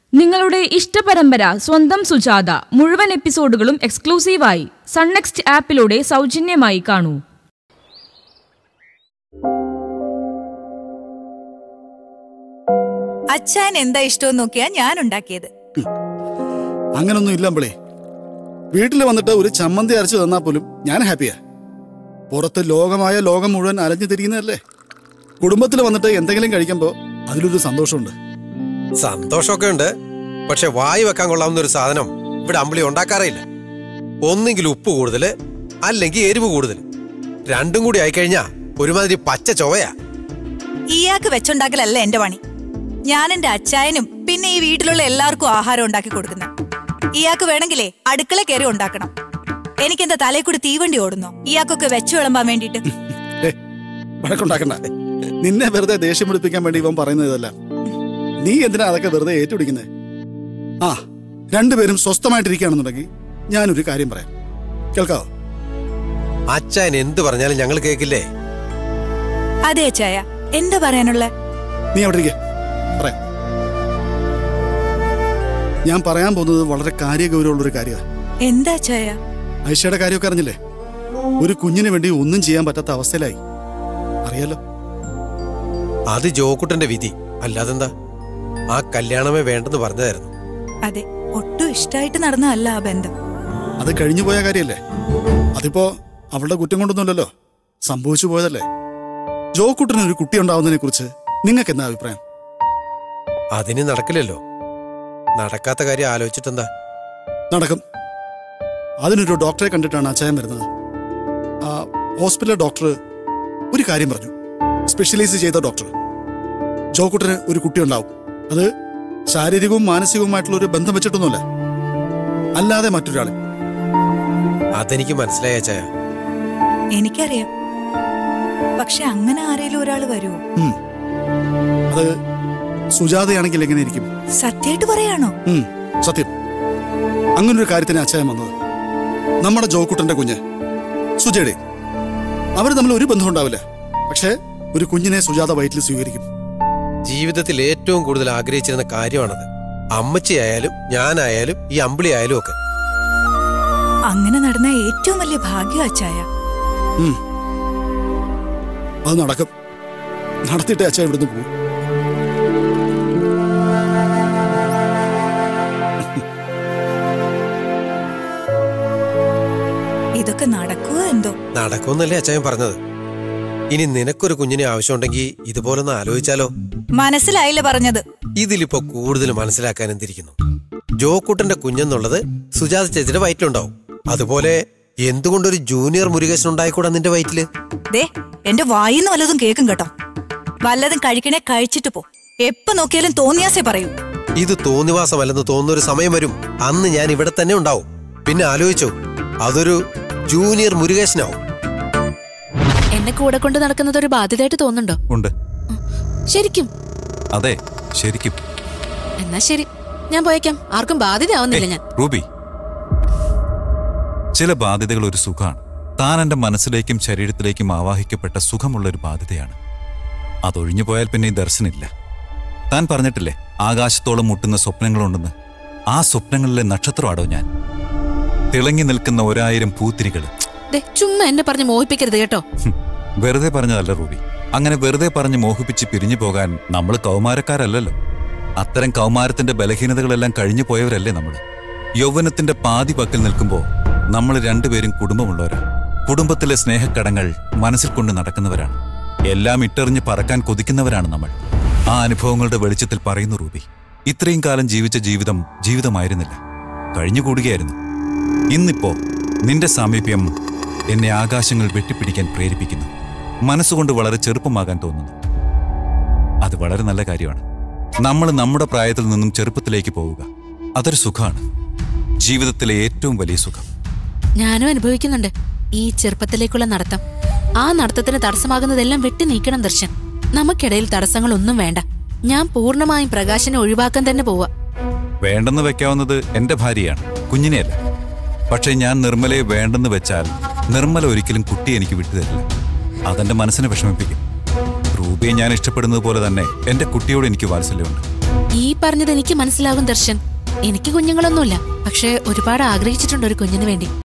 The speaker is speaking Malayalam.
നിങ്ങളുടെ ഇഷ്ടപരമ്പര സ്വന്തം സുജാത മുഴുവൻ എപ്പിസോഡുകളും എക്സ്ക്ലൂസീവായി സൺനെക്സ്റ്റ് ആപ്പിലൂടെ സൗജന്യമായി കാണൂ അച്ഛൻ എന്താ ഇഷ്ടമെന്ന് നോക്കിയാ ഞാൻ ഉണ്ടാക്കിയത് അങ്ങനൊന്നും ഇല്ലമ്പളേ വീട്ടിൽ വന്നിട്ട് ഒരു ചമ്മന്തി അരച്ചു തന്നാൽ പോലും ഞാൻ ഹാപ്പിയാ പുറത്ത് ലോകമായ ലോകം മുഴുവൻ അലഞ്ഞു തിരിയുന്നതല്ലേ കുടുംബത്തിൽ വന്നിട്ട് എന്തെങ്കിലും കഴിക്കുമ്പോൾ അതിലൊരു സന്തോഷമുണ്ട് സന്തോഷമൊക്കെ ഉണ്ട് പക്ഷെ വായി വെക്കാൻ കൊള്ളാവുന്ന ഒരു സാധനം ഇവിടെ അമ്പിളി ഉണ്ടാക്കാറില്ല ഒന്നെങ്കിൽ ഉപ്പ് കൂടുതൽ അല്ലെങ്കിൽ എരിവ് കൂടുതൽ രണ്ടും കൂടി ആയിക്കഴിഞ്ഞാ ഒരുമാതിരി പച്ച ചൊവയാ ഇയാൾക്ക് വെച്ചുണ്ടാക്കലല്ല എന്റെ പണി ഞാൻ എന്റെ അച്ചായനും പിന്നെ ഈ വീട്ടിലുള്ള എല്ലാവർക്കും ആഹാരം ഉണ്ടാക്കി കൊടുക്കുന്ന ഇയാൾക്ക് വേണമെങ്കിലേ അടുക്കള കയറി ഉണ്ടാക്കണം എനിക്കെന്താ തലയിൽ കൂടി തീവണ്ടി ഓടുന്നോ ഇയാൾക്കൊക്കെ വെച്ചു വിളമ്പാൻ വേണ്ടിട്ട് ഏ വഴക്കുണ്ടാക്കണ്ട നിന്നെ വെറുതെ ദേഷ്യം പിടിപ്പിക്കാൻ വേണ്ടി ഇവൻ പറയുന്നതല്ല നീ എന്തിനാ അതൊക്കെ വെറുതെ ഏറ്റുപിടിക്കുന്നത് ആ രണ്ടുപേരും സ്വസ്ഥമായിട്ടിരിക്കുകയാണെന്നുണ്ടെങ്കിൽ ഞാനൊരു കാര്യം പറയാം കേൾക്കാവോ അച്ഛൻ എന്ത് പറഞ്ഞാലും ഞങ്ങൾ കേൾക്കില്ലേ അതെ അച്ചായ എന്താ പറയാനുള്ള നീ അവിടെ ഇരിക്കെ പറയാം ഞാൻ പറയാൻ പോകുന്നത് വളരെ കാര്യഗൗരവമുള്ളൊരു കാര്യമാണ് എന്താ അച്ചായ ഐഷയുടെ കാര്യമൊക്കെ അറിഞ്ഞില്ലേ ഒരു കുഞ്ഞിന് വേണ്ടി ഒന്നും ചെയ്യാൻ പറ്റാത്ത അവസ്ഥയിലായി അറിയാലോ അത് ജോക്കുട്ടന്റെ വിധി അല്ലാതെന്താ ആ കല്യാണമേ വേണ്ടെന്ന് പറഞ്ഞതായിരുന്നു അതെ ഒട്ടും ഇഷ്ടായിട്ട് നടന്നതല്ല ആ ബന്ധം അത് കഴിഞ്ഞു പോയ കാര്യമല്ലേ അതിപ്പോ അവളുടെ കുറ്റം കൊണ്ടൊന്നുമല്ലല്ലോ സംഭവിച്ചു പോയതല്ലേ ജോക്കുട്ടന് ഒരു കുട്ടി ഉണ്ടാവുന്നതിനെ കുറിച്ച് നിങ്ങൾക്ക് എന്താ അഭിപ്രായം അതിന് നടക്കില്ലല്ലോ നടക്കാത്ത കാര്യം ആലോചിച്ചിട്ടെന്താ നടക്കും അതിനൊരു ഡോക്ടറെ കണ്ടിട്ടാണ് അച്ചായൻ വരുന്നത് ആ ഹോസ്പിറ്റലിലെ ഡോക്ടർ ഒരു കാര്യം പറഞ്ഞു സ്പെഷ്യലൈസ് ചെയ്ത ഡോക്ടർ ജോക്കുട്ടന് ഒരു കുട്ടി ഉണ്ടാവും അത് ശാരീരികവും മാനസികവുമായിട്ടുള്ള ഒരു ബന്ധം വെച്ചിട്ടൊന്നുമല്ല അല്ലാതെ മറ്റൊരാൾ അതെനിക്ക് മനസ്സിലായ ചായ എനിക്കറിയാം പക്ഷെ അങ്ങനെ ആരേലും ഒരാൾ വരുമോ ഉം. അത് സുജാതയാണെങ്കിൽ എങ്ങനെ ഇരിക്കും സത്യമായിട്ട് പറയാണോ ഉം, സത്യം അങ്ങനൊരു കാര്യത്തിന് അച്ചായൻ വന്നത് നമ്മുടെ ജോക്കുട്ടന്റെ കുഞ്ഞ് സുജയുടെ അവർ തമ്മിൽ ഒരു ബന്ധം ഉണ്ടാവില്ല പക്ഷേ ഒരു കുഞ്ഞിനെ സുജാത വയറ്റിൽ സ്വീകരിക്കും ജീവിതത്തിൽ ഏറ്റവും കൂടുതൽ ആഗ്രഹിച്ചിരുന്ന കാര്യമാണത് അമ്മച്ചിയായാലും ഞാനായാലും ഈ അമ്പിളി ആയാലും ഒക്കെ അങ്ങനെ നടന്ന ഏറ്റവും വലിയ ഭാഗ്യം അച്ചായ ഉം. അത് നടക്കും നടത്തിയിട്ടേ അച്ഛൻ ഇവിടുന്ന് പോകും ഇതൊക്കെ നടക്കുവോ എന്തോ നടക്കുമെന്നല്ലേ അച്ചായൻ പറഞ്ഞത് ഇനി നിനക്കൊരു കുഞ്ഞിനെ ആവശ്യമുണ്ടെങ്കിൽ ഇതുപോലൊന്ന് ആലോചിച്ചാലോ മനസ്സിലായില്ല പറഞ്ഞത് ഇതിലിപ്പോ കൂടുതൽ മനസ്സിലാക്കാൻ എന്തിരിക്കുന്നു ജോക്കുട്ടന്റെ കുഞ്ഞെന്നുള്ളത് സുജാത ചേച്ചിയുടെ വയറ്റിലുണ്ടാവും അതുപോലെ എന്തുകൊണ്ടൊരു ജൂനിയർ മുരുകേശൻ ഉണ്ടായിക്കൂടാ നിന്റെ വയറ്റില് ദേ എന്റെ വായിന്ന് വല്ലതും കേക്കും കേട്ടോ വല്ലതും കഴിക്കണേ കഴിച്ചിട്ട് പോ എപ്പോ നോക്കിയാലും തോന്നിയാസേ പറയൂ ഇത് തോന്നിവാസമല്ലെന്ന് തോന്നുന്ന ഒരു സമയം വരും അന്ന് ഞാൻ ഇവിടെ തന്നെ ഉണ്ടാവും പിന്നെ ആലോചിച്ചോ അതൊരു ജൂനിയർ മുരുകേശനാവും എന്നെ കൂടെ കൊണ്ട് നടക്കുന്നത് ഒരു ബാധ്യതയായിട്ട് തോന്നുന്നുണ്ടോ ഉണ്ട് ശരിക്കും അതെ ശരിക്കും എന്നാ ശരി ഞാൻ പോയേക്കാം ആർക്കും ബാധ്യതയാവുന്നില്ല ഞാൻ റൂബി ചില ബാധ്യതകൾ ഒരു സുഖമാണ് താൻ എന്റെ മനസ്സിലേക്കും ശരീരത്തിലേക്കും ആവാഹിക്കപ്പെട്ട സുഖമുള്ള ഒരു ബാധ്യതയാണ് അതൊഴിഞ്ഞു പോയാൽ പിന്നെ ഈ ദർശനില്ല താൻ പറഞ്ഞിട്ടില്ലേ ആകാശത്തോളം മുട്ടുന്ന സ്വപ്നങ്ങളുണ്ടെന്ന് ആ സ്വപ്നങ്ങളിലെ നക്ഷത്രമാടോ ഞാൻ തിളങ്ങി നിൽക്കുന്ന ഒരായിരം പൂത്തിരികൾ ദേ ചുമ്മാ എന്നെ പറഞ്ഞ് മോഹിപ്പിക്കരുത് കേട്ടോ ഹും, വെറുതെ പറഞ്ഞതല്ല റൂബി അങ്ങനെ വെറുതെ പറഞ്ഞ് മോഹിപ്പിച്ച് പിരിഞ്ഞു പോകാൻ നമ്മൾ കൗമാരക്കാരല്ലല്ലോ അത്തരം കൗമാരത്തിന്റെ ബലഹീനതകളെല്ലാം കഴിഞ്ഞു പോയവരല്ലേ നമ്മൾ യൗവനത്തിന്റെ പാതി പക്കൽ നിൽക്കുമ്പോൾ നമ്മൾ രണ്ടുപേരും കുടുംബമുള്ളവരാ കുടുംബത്തിലെ സ്നേഹക്കടങ്ങൾ മനസ്സിൽ കൊണ്ട് നടക്കുന്നവരാണ് എല്ലാം ഇട്ടെറിഞ്ഞ് പറക്കാൻ കൊതിക്കുന്നവരാണ് നമ്മൾ ആ അനുഭവങ്ങളുടെ വെളിച്ചത്തിൽ പറയുന്നു റൂബി ഇത്രയും കാലം ജീവിച്ച ജീവിതം ജീവിതമായിരുന്നില്ല കഴിഞ്ഞുകൂടുകയായിരുന്നു ഇന്നിപ്പോ നിന്റെ സാമീപ്യം എന്നെ ആകാശങ്ങൾ വെട്ടിപ്പിടിക്കാൻ പ്രേരിപ്പിക്കുന്നു മനസ്സുകൊണ്ട് വളരെ ചെറുപ്പമാകാൻ തോന്നുന്നു അത് വളരെ നല്ല കാര്യമാണ് നമ്മൾ നമ്മുടെ പ്രായത്തിൽ നിന്നും ചെറുപ്പത്തിലേക്ക് പോവുക അതൊരു സുഖമാണ് ജീവിതത്തിലെ ഏറ്റവും വലിയ സുഖം ഞാനും അനുഭവിക്കുന്നുണ്ട് ഈ ചെറുപ്പത്തിലേക്കുള്ള നടത്തം ആ നടത്തത്തിന് തടസ്സമാകുന്നതെല്ലാം വെട്ടി നീക്കണം ദർശൻ നമുക്കിടയിൽ തടസ്സങ്ങളൊന്നും വേണ്ട ഞാൻ പൂർണ്ണമായും പ്രകാശനെ ഒഴിവാക്കാൻ തന്നെ പോവാ വേണ്ടെന്ന് വെക്കാവുന്നത് എന്റെ ഭാര്യയാണ് കുഞ്ഞിനെയല്ല പക്ഷേ ഞാൻ നിർമ്മലയെ വേണ്ടെന്ന് വെച്ചാൽ നിർമ്മല ഒരിക്കലും കുട്ടി എനിക്ക് വിട്ടുതരില്ല അതെന്റെ മനസ്സിനെ വിഷമിപ്പിക്കും റൂബിയെ ഞാൻ ഇഷ്ടപ്പെടുന്നത് പോലെ തന്നെ എന്റെ കുട്ടിയോട് എനിക്ക് വാത്സല്യമുണ്ട് ഈ പറഞ്ഞത് എനിക്ക് മനസ്സിലാകും ദർശൻ എനിക്ക് കുഞ്ഞുങ്ങളൊന്നുമില്ല പക്ഷെ ഒരുപാട് ആഗ്രഹിച്ചിട്ടുണ്ട് ഒരു കുഞ്ഞിന് വേണ്ടി